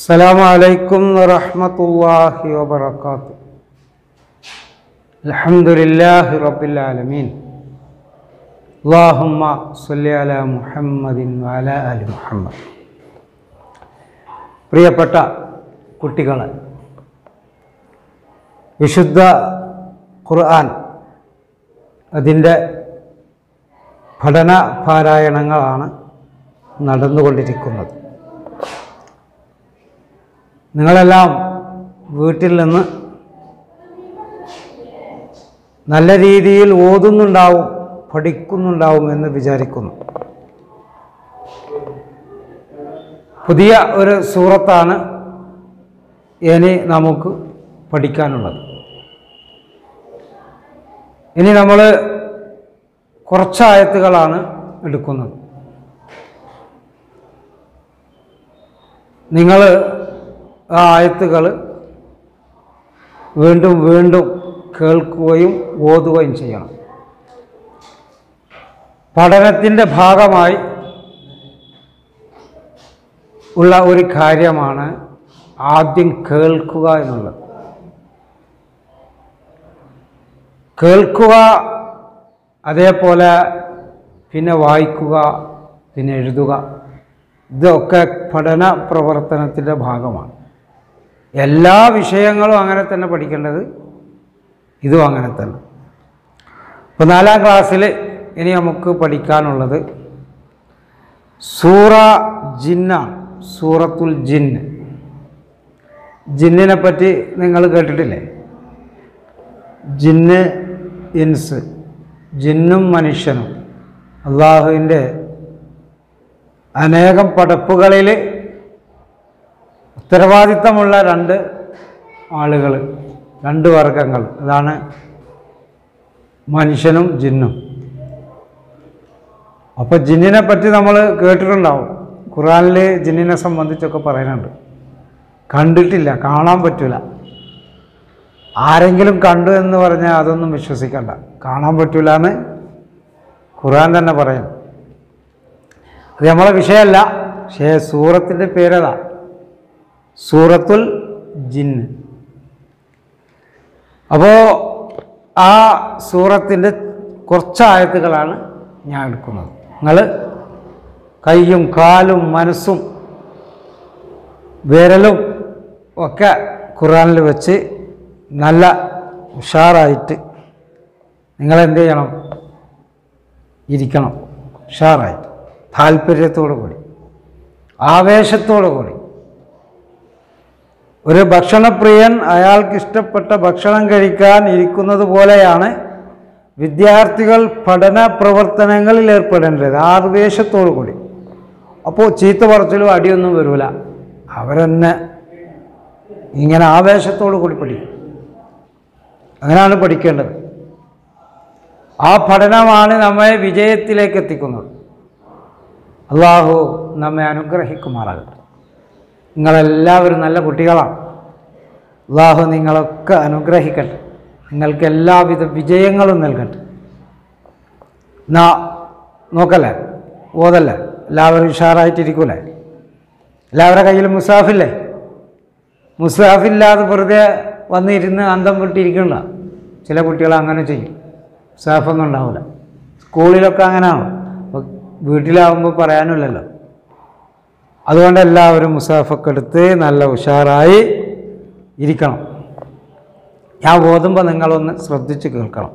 السلام عليكم ورحمة الله وبركاته الحمد لله رب العالمين اللهم صل على محمد وعلى آل محمد പ്രിയപ്പെട്ട കുട്ടികളെ വിശുദ്ധ ഖുർആൻ അതിൻ്റെ പഠന പാരായണങ്ങളാണ് നടന്നുകൊണ്ടിരിക്കുന്നത് നിങ്ങളെല്ലാം വീട്ടിൽ നിന്ന് നല്ല രീതിയിൽ ഓതുന്നുണ്ടാവും പഠിക്കുന്നുണ്ടാവും എന്ന് വിചാരിക്കുന്നു പുതിയ ഒരു സൂറത്താണ് ഇനി നമുക്ക് പഠിക്കാനുള്ളത് ഇനി നമ്മൾ കുറച്ചായത്തുകളാണ് എടുക്കുന്നത് നിങ്ങൾ ആ ആയത്തുകൾ വീണ്ടും വീണ്ടും കേൾക്കുകയും ഓതുകയും ചെയ്യണം പഠനത്തിൻ്റെ ഭാഗമായി ഉള്ള ഒരു കാര്യമാണ് ആദ്യം കേൾക്കുക എന്നുള്ളത് കേൾക്കുക അതേപോലെ പിന്നെ വായിക്കുക പിന്നെ എഴുതുക ഇതൊക്കെ പഠന പ്രവർത്തനത്തിൻ്റെ ഭാഗമാണ് എല്ലാ വിഷയങ്ങളും അങ്ങനെ തന്നെ പഠിക്കേണ്ടത് ഇതും അങ്ങനെ തന്നെ ഇപ്പോൾ നാലാം ക്ലാസ്സിൽ ഇനി നമുക്ക് പഠിക്കാനുള്ളത് സൂറ ജിന്നാണ് സൂറത്തുൽ ജിന്ന് ജിന്നിനെ പറ്റി നിങ്ങൾ കേട്ടിട്ടില്ലേ ജിന്ന് ഇൻസ് ജിന്നും മനുഷ്യനും അള്ളാഹുവിൻ്റെ അനേകം പടപ്പുകളിൽ ഉത്തരവാദിത്തമുള്ള രണ്ട് ആളുകൾ രണ്ട് വർഗങ്ങൾ അതാണ് മനുഷ്യനും ജിന്നും അപ്പോൾ ജിന്നിനെ പറ്റി നമ്മൾ കേട്ടിട്ടുണ്ടാവും ഖുറാനിൽ ജിന്നിനെ സംബന്ധിച്ചൊക്കെ പറയുന്നുണ്ട് കണ്ടിട്ടില്ല കാണാൻ പറ്റില്ല ആരെങ്കിലും കണ്ടു എന്ന് പറഞ്ഞാൽ അതൊന്നും വിശ്വസിക്കണ്ട കാണാൻ പറ്റില്ല എന്ന് ഖുറാൻ തന്നെ പറയും അത് നമ്മളെ വിഷയമല്ല പക്ഷേ സൂറത്തിൻ്റെ പേരതാ സൂറത്തുൽ ജിന്ന് അപ്പോൾ ആ സൂറത്തിൻ്റെ കുറച്ച് ആയത്തുകളാണ് ഞാൻ എടുക്കുന്നത് നിങ്ങൾ കൈയും കാലും മനസ്സും വിരലും ഒക്കെ ഖുറാനിൽ വെച്ച് നല്ല ഉഷാറായിട്ട് നിങ്ങൾ എന്ത് ചെയ്യണം ഇരിക്കണം ഉഷാറായിട്ട് താല്പര്യത്തോടു കൂടി ആവേശത്തോടു കൂടി ഒരു ഭക്ഷണപ്രിയൻ അയാൾക്ക് ഇഷ്ടപ്പെട്ട ഭക്ഷണം കഴിക്കാൻ ഇരിക്കുന്നത് പോലെയാണ് വിദ്യാർത്ഥികൾ പഠന പ്രവർത്തനങ്ങളിൽ ഏർപ്പെടേണ്ടത് ആവേശത്തോടു കൂടി അപ്പോൾ ചീത്ത പറച്ചിലും അടിയൊന്നും വരില്ല അവരെന്നെ ഇങ്ങനെ ആവേശത്തോടു കൂടി പഠിക്കും അങ്ങനെയാണ് പഠിക്കേണ്ടത് ആ പഠനമാണ് നമ്മെ വിജയത്തിലേക്ക് എത്തിക്കുന്നത് അള്ളാഹു നമ്മെ അനുഗ്രഹിക്കുമാറാകട്ടെ നിങ്ങളെല്ലാവരും നല്ല കുട്ടികളാണ് അള്ളാഹു നിങ്ങളൊക്കെ അനുഗ്രഹിക്കട്ടെ നിങ്ങൾക്ക് എല്ലാവിധ വിജയങ്ങളും നൽകട്ടെ എന്നാ നോക്കല്ലേ ഓതല്ലേ എല്ലാവരും ഉഷാറായിട്ടിരിക്കൂലേ എല്ലാവരുടെ കയ്യിൽ മുസാഫില്ലേ മുസാഫില്ലാതെ വെറുതെ വന്നിരുന്ന് അന്തം വിട്ടിരിക്കണ്ട ചില കുട്ടികൾ അങ്ങനെ ചെയ്യും മുസാഫൊന്നും ഉണ്ടാവില്ല സ്കൂളിലൊക്കെ അങ്ങനെയാണ് അപ്പോൾ വീട്ടിലാവുമ്പോൾ പറയാനുമില്ലല്ലോ അതുകൊണ്ട് എല്ലാവരും മുസാഫൊക്കെ എടുത്ത് നല്ല ഉഷാറായി ഇരിക്കണം ഞാൻ ഓതുമ്പോൾ നിങ്ങളൊന്ന് ശ്രദ്ധിച്ച് കേൾക്കണം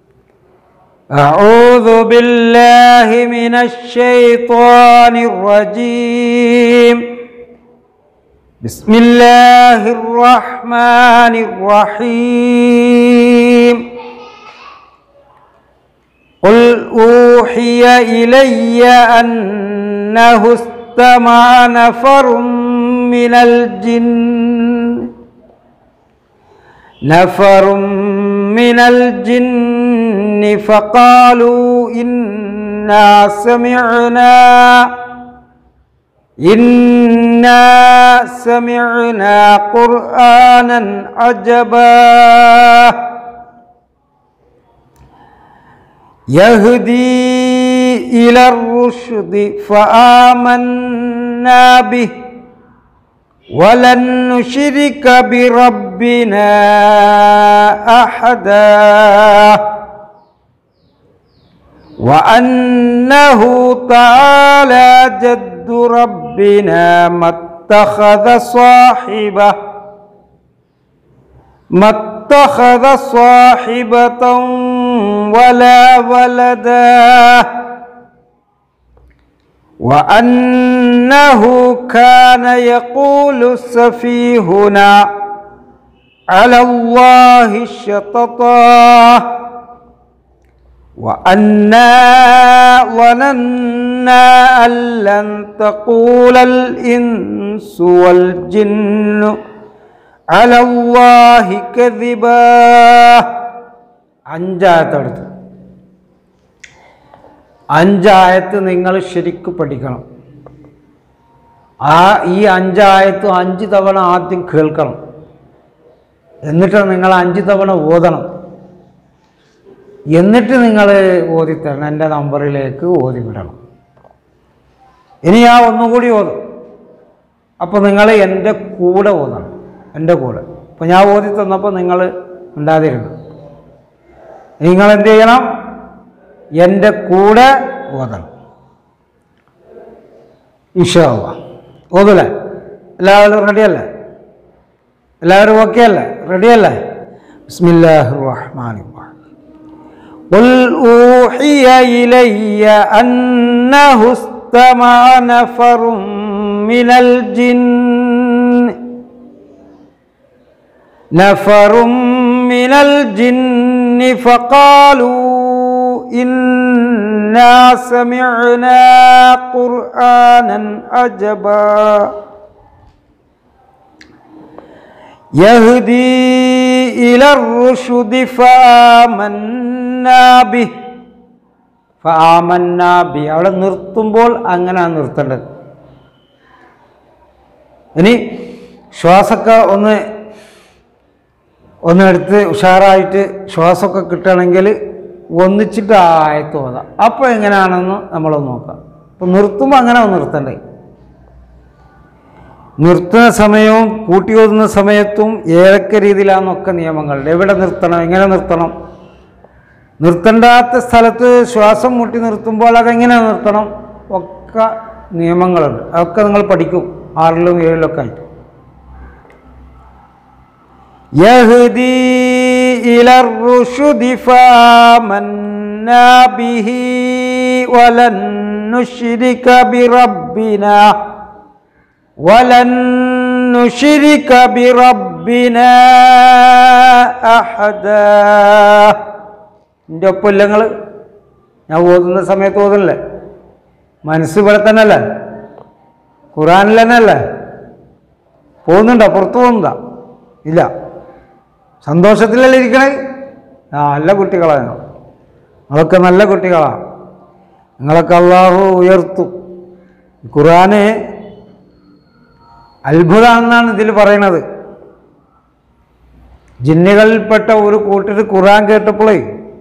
أعوذ بالله من الشيطان الرجيم بسم الله الرحمن الرحيم قل أوحي إلي أنه استمع نفر من الجن نفر من الجن فقالوا إنا سمعنا إنا سمعنا قرآنا عجبا يهدي إلى الرشد فآمنا به ولن نشرك بربنا أحدا وأنه تعالى جد ربنا ما اتخذ صاحبة ما اتخذ صاحبة ولا ولدا وأنه كان يقول سفيهنا على الله الشططا وأنا ظننا أن لن تقول الإنس والجن على الله كذبا അഞ്ചായത്തെടുത്ത് അഞ്ചായത്ത് നിങ്ങൾ ശരിക്കും പഠിക്കണം ആ ഈ അഞ്ചായത്ത് അഞ്ച് തവണ ആദ്യം കേൾക്കണം എന്നിട്ട് നിങ്ങൾ അഞ്ച് തവണ ഓതണം എന്നിട്ട് നിങ്ങൾ ഓതിത്തരണം എൻ്റെ നമ്പറിലേക്ക് ഓതി വിടണം ഇനി ഞാൻ ഒന്നുകൂടി ഓതും അപ്പോൾ നിങ്ങൾ എൻ്റെ കൂടെ ഓതണം എൻ്റെ കൂടെ അപ്പോൾ ഞാൻ ഓതി തന്നപ്പോൾ നിങ്ങൾ ഉണ്ടാതിരുന്നു നിങ്ങൾ എന്ത് ചെയ്യണം എൻ്റെ കൂടെ ഓതണം ഇൻഷാല്ല ഓതല്ലേ എല്ലാവരും റെഡിയല്ലേ എല്ലാവരും ഓക്കെ അല്ലേ റെഡിയല്ലേ ബിസ്മില്ലാഹിർ റഹ്മാനിർ റഹീം قل أوحي إلي أنه استمع نفر من الجن نفر من الجن فقالوا إنا سمعنا قرآنا عجبا يهدي إلى الرشد فآمنا به ഫാമന്ന ബി അവിടെ നിർത്തുമ്പോൾ അങ്ങനെ നിർത്തേണ്ടത് ഇനി ശ്വാസമൊക്കെ ഒന്ന് ഒന്ന് എടുത്ത് ഉഷാറായിട്ട് ശ്വാസമൊക്കെ കിട്ടണമെങ്കിൽ ഒന്നിച്ചിട്ട് ആ ആയത്ത് ഓതാം അപ്പോൾ എങ്ങനെയാണെന്ന് നമ്മളൊന്ന് നോക്കാം അപ്പോൾ നിർത്തുമ്പോൾ അങ്ങനെ നിർത്തണ്ടേ നിർത്തുന്ന സമയവും കൂട്ടി ഓതുന്ന സമയത്തും ഏതൊക്കെ രീതിയിലാണെന്നൊക്കെ നിയമങ്ങളുണ്ട് എവിടെ നിർത്തണം എങ്ങനെ നിർത്തണം നിർത്തണ്ടാത്ത സ്ഥലത്ത് ശ്വാസം മുട്ടി നിർത്തുമ്പോൾ അതെങ്ങനെ നിർത്തണം ഒക്കെ നിയമങ്ങളുണ്ട് അതൊക്കെ നിങ്ങൾ പഠിക്കും ആറിലും ഏഴിലൊക്കെ ആയിട്ട് يهدي إلى الرشد فآمنا به ولن نشرك بربنا ولن نشرك بربنا أحدا എൻ്റെ ഒപ്പമില്ല നിങ്ങൾ ഞാൻ ഓതുന്ന സമയത്ത് ഓതുന്നില്ലേ മനസ്സ് ഇവിടെ തന്നെ അല്ലേ ഖുറാനിൽ തന്നെ അല്ലേ പോകുന്നുണ്ടോ പുറത്തു പോകുന്നുണ്ടോ ഇല്ല സന്തോഷത്തിലല്ലേ ഇരിക്കണേ ആ നല്ല കുട്ടികളാണ് നിങ്ങൾ നിങ്ങളൊക്കെ നല്ല കുട്ടികളാണ് നിങ്ങളൊക്കെ അള്ളാഹു ഉയർത്തും ഖുറാന് അത്ഭുതമാണെന്നാണ് ഇതിൽ പറയണത് ജിന്നുകളിൽപ്പെട്ട ഒരു കൂട്ടർ ഖുറാൻ കേട്ടപ്പോഴേ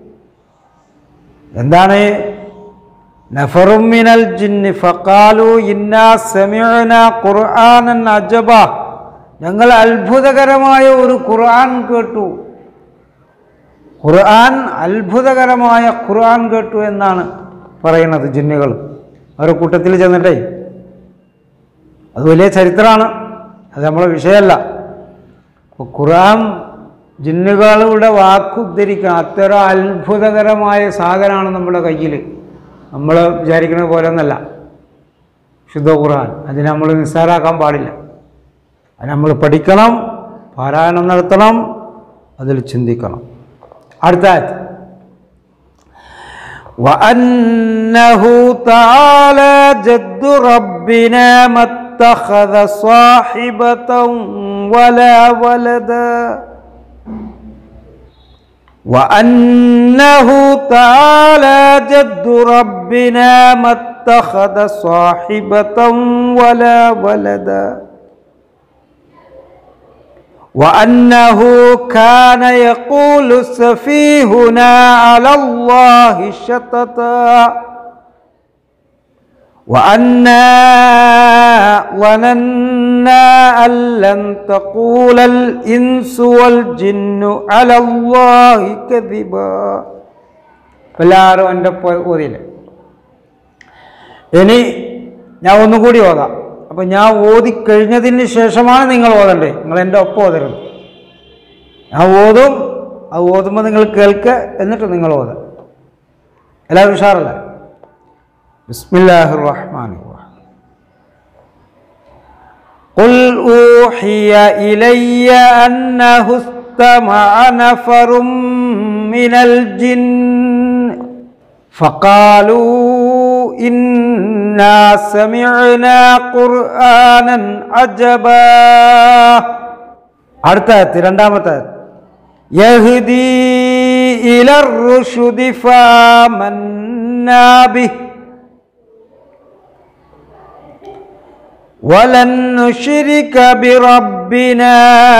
എന്താണ് നഫറും മിനൽ ജിന്നി ഫഖാലു ഇന്നാ സമിഅന ഖുർആനൻ അജബ ഞങ്ങൾ അത്ഭുതകരമായ ഒരു ഖുർആൻ കേട്ടു ഖുർആൻ അത്ഭുതകരമായ ഖുർആൻ കേട്ടു എന്നാണ് പറയുന്നത് ജിന്നുകൾ അവരുടെ കൂട്ടത്തിൽ ചെന്നിട്ടേ അത് വലിയ ചരിത്രമാണ് അത് നമ്മളെ വിഷയമല്ല അപ്പോൾ ഖുർആൻ ജിന്നുകളുടെ വാക്കുദ്ധരിക്കണം അത്തരം അത്ഭുതകരമായ സാധനമാണ് നമ്മുടെ കയ്യിൽ നമ്മൾ വിചാരിക്കുന്നത് പോലെ ഒന്നല്ല ശുദ്ധ ഖുർആൻ അതിനെ നമ്മൾ നിസ്സാരാക്കാൻ പാടില്ല അത് നമ്മൾ പഠിക്കണം പാരായണം നടത്തണം അതിൽ ചിന്തിക്കണം അടുത്ത ആയത്ത് وأنه تعالى جد ربنا ما اتخذ صاحبة ولا ولدا وأنه تعالى جد ربنا ما اتخذ صاحبة ولا ولدا وأنه كان يقول سفيهنا على الله شططا وأنا ظننا أن لن تقول الإنس والجن على الله كذبا എല്ലാവരും എൻ്റെ ഓതിയില്ല ഇനി ഞാൻ ഒന്നുകൂടി ഓതാം അപ്പം ഞാൻ ഓതി കഴിഞ്ഞതിന് ശേഷമാണ് നിങ്ങൾ ഓതണ്ടേ നിങ്ങൾ എൻ്റെ ഒപ്പം ഓതരുത് ഞാൻ ഓതും അത് ഓതുമ്പോൾ നിങ്ങൾ കേൾക്കുക എന്നിട്ട് നിങ്ങൾ ഓതുക എല്ലാവരും ഉഷാറല്ലേ ബിസ്മില്ലാഹിർ റഹ്മാനിർ റഹീം قل أوحي إلي أنه استمع نفر من الجن فقالوا إنا سمعنا قرآنا عجبا അടുത്ത ആയത്ത് രണ്ടാമത്തെ ആയത്ത് യഹ്ദി ഇലർ റുഷ്ദി ഫാമന്നാ ബിഹി ولن نشرك بربنا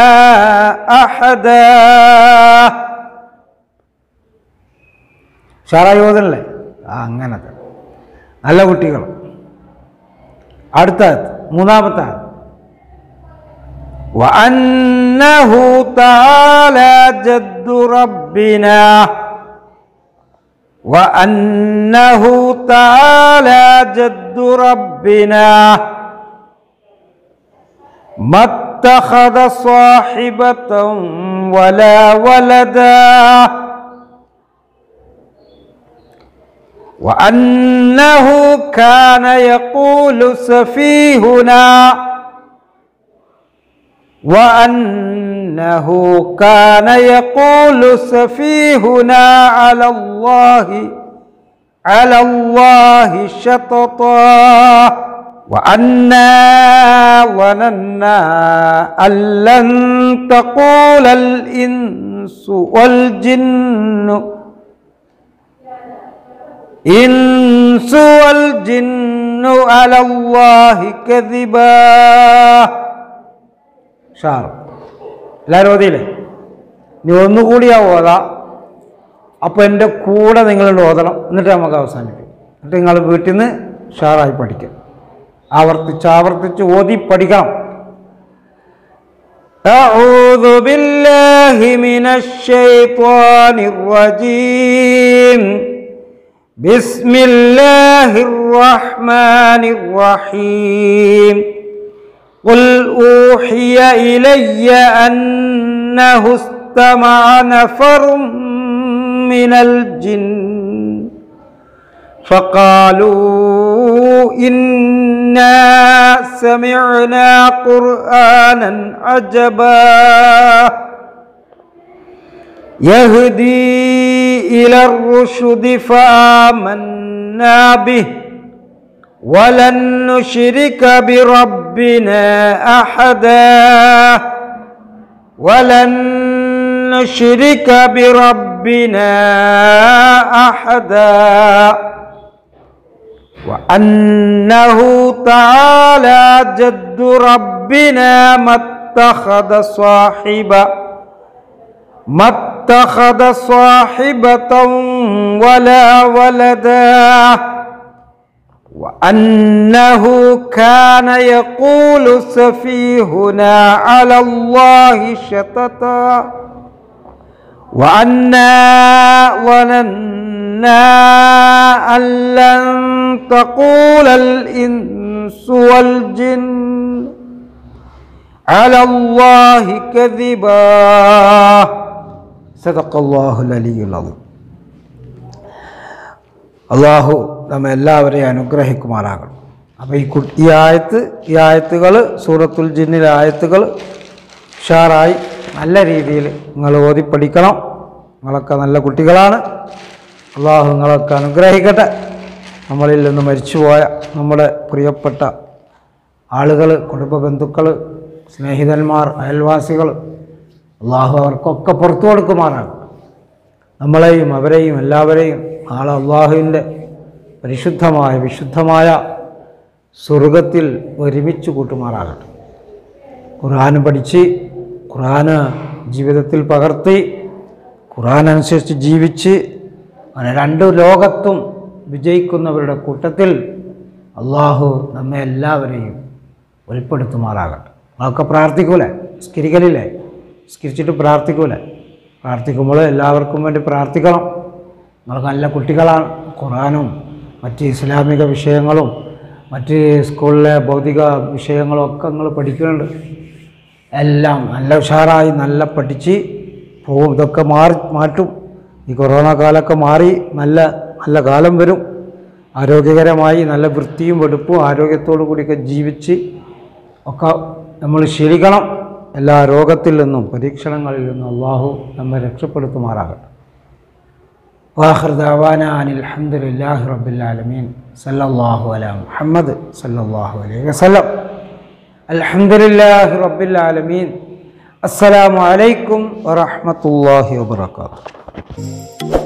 أحدا ഷാറായി ഓതല്ലേ ആ അങ്ങനത്തെ നല്ല കുട്ടികൾ അടുത്ത ആയത്ത്, മൂന്നാമത്തെ ആയത്ത്. وأنه تعالى جد ربنا وأنه تعالى جد ربنا ما اتخذ صاحبة ولا ولدا وأنه كان يقول سفيهنا وأنه كان يقول سفيهنا على الله على الله شططا وأنا ظننا أن لن تقول الإنس والجن إنس والجن على الله كذبا ഷാർ എല്ലാവരും ഓതിയില്ലേ ഇനി ഒന്നുകൂടിയാ ഓതാ അപ്പോൾ എൻ്റെ കൂടെ നിങ്ങളോട് ഓതണം എന്നിട്ട് നമുക്ക് അവസാനിപ്പിക്കും എന്നിട്ട് നിങ്ങൾ വീട്ടിൽ നിന്ന് ഷാറായി പഠിക്കും ആവർത്തിച്ച് ആവർത്തിച്ച് ഓതി പഠിക്കണം أعوذ بالله من الشيطان الرجيم بسم الله الرحمن الرحيم قل أوحي إلي أنه استمع نفر من الجن فقالوا إنا سمعنا قرآنا عجبا يهدي إلى الرشد فآمنا به ولن نشرك بربنا أحدا ولن نشرك بربنا أحدا وأنه تعالى جد ربنا ما اتخذ صاحبا ما اتخذ صاحبة ولا ولدا وأنه كان يقول سفيهنا على الله شططا وأنا ظننا أن لن تقول الإنس والجن على الله كذبا صدق الله العلي العظيم അള്ളാഹു നമ്മെ എല്ലാവരെയും അനുഗ്രഹിക്കുമാറാകണം അപ്പോൾ ഈ കുട്ടി ഈ ആയത്ത് ഈ ആയത്തുകൾ സൂറത്തുൽ ജിന്നിലെ ആയത്തുകൾ ഉഷാറായി നല്ല രീതിയിൽ നിങ്ങൾ ഓതി പഠിക്കണം നിങ്ങളൊക്കെ നല്ല കുട്ടികളാണ് അള്ളാഹു നിങ്ങളൊക്കെ അനുഗ്രഹിക്കട്ടെ നമ്മളിൽ നിന്ന് മരിച്ചുപോയ നമ്മുടെ പ്രിയപ്പെട്ട ആളുകൾ കുടുംബ ബന്ധുക്കൾ സ്നേഹിതന്മാർ അയൽവാസികൾ അള്ളാഹു അവർക്കൊക്കെ പുറത്തു കൊടുക്കുമാറാണ് നമ്മളെയും അവരെയും എല്ലാവരെയും നാളെ അള്ളാഹുവിൻ്റെ പരിശുദ്ധമായ വിശുദ്ധമായ സ്വർഗത്തിൽ ഒരുമിച്ച് കൂട്ടുമാറാകട്ടെ ഖുർആൻ പഠിച്ച് ഖുർആന് ജീവിതത്തിൽ പകർത്തി ഖുർആൻ അനുസരിച്ച് ജീവിച്ച് അങ്ങനെ രണ്ട് ലോകത്തും വിജയിക്കുന്നവരുടെ കൂട്ടത്തിൽ അള്ളാഹു നമ്മെ എല്ലാവരെയും ഉൾപ്പെടുത്തുമാറാകട്ടെ നമ്മളൊക്കെ പ്രാർത്ഥിക്കൂലേ സ്കരിക്കലില്ലേ സ്കരിച്ചിട്ട് പ്രാർത്ഥിക്കൂലേ പ്രാർത്ഥിക്കുമ്പോൾ എല്ലാവർക്കും വേണ്ടി പ്രാർത്ഥിക്കണം നിങ്ങൾ നല്ല കുട്ടികളാണ് ഖുറാനും മറ്റ് ഇസ്ലാമിക വിഷയങ്ങളും മറ്റ് സ്കൂളിലെ ഭൗതിക വിഷയങ്ങളും ഒക്കെ നിങ്ങൾ പഠിക്കുന്നുണ്ട് എല്ലാം നല്ല ഉഷാറായി നല്ല പഠിച്ച് പോവും ഇതൊക്കെ മാറി മാറ്റും ഈ കൊറോണ കാലമൊക്കെ മാറി നല്ല നല്ല കാലം വരും ആരോഗ്യകരമായി നല്ല വൃത്തിയും വെടുപ്പും ആരോഗ്യത്തോടു കൂടിയൊക്കെ ജീവിച്ച് ഒക്കെ നമ്മൾ ശീലിക്കണം എല്ലാ രോഗത്തിൽ നിന്നും പരീക്ഷണങ്ങളിൽ നിന്നും അള്ളാഹു നമ്മെ രക്ഷപ്പെടുത്തുമാറാകട്ടെ വാഹർ ദാവാന അനിൽ അലഹമുല്ലാഹി റബ്ബില്ലാലമീൻ സല്ലല്ലാഹു അല മുഹമ്മദ് സല്ലല്ലാഹു അലൈഹി വസല്ലം അൽഹംദുലില്ലാഹി റബ്ബിൽ ആലമീൻ അസ്സലാമു അലൈക്കും വറഹ്മത്തുള്ളാഹി വബറകാതുഹു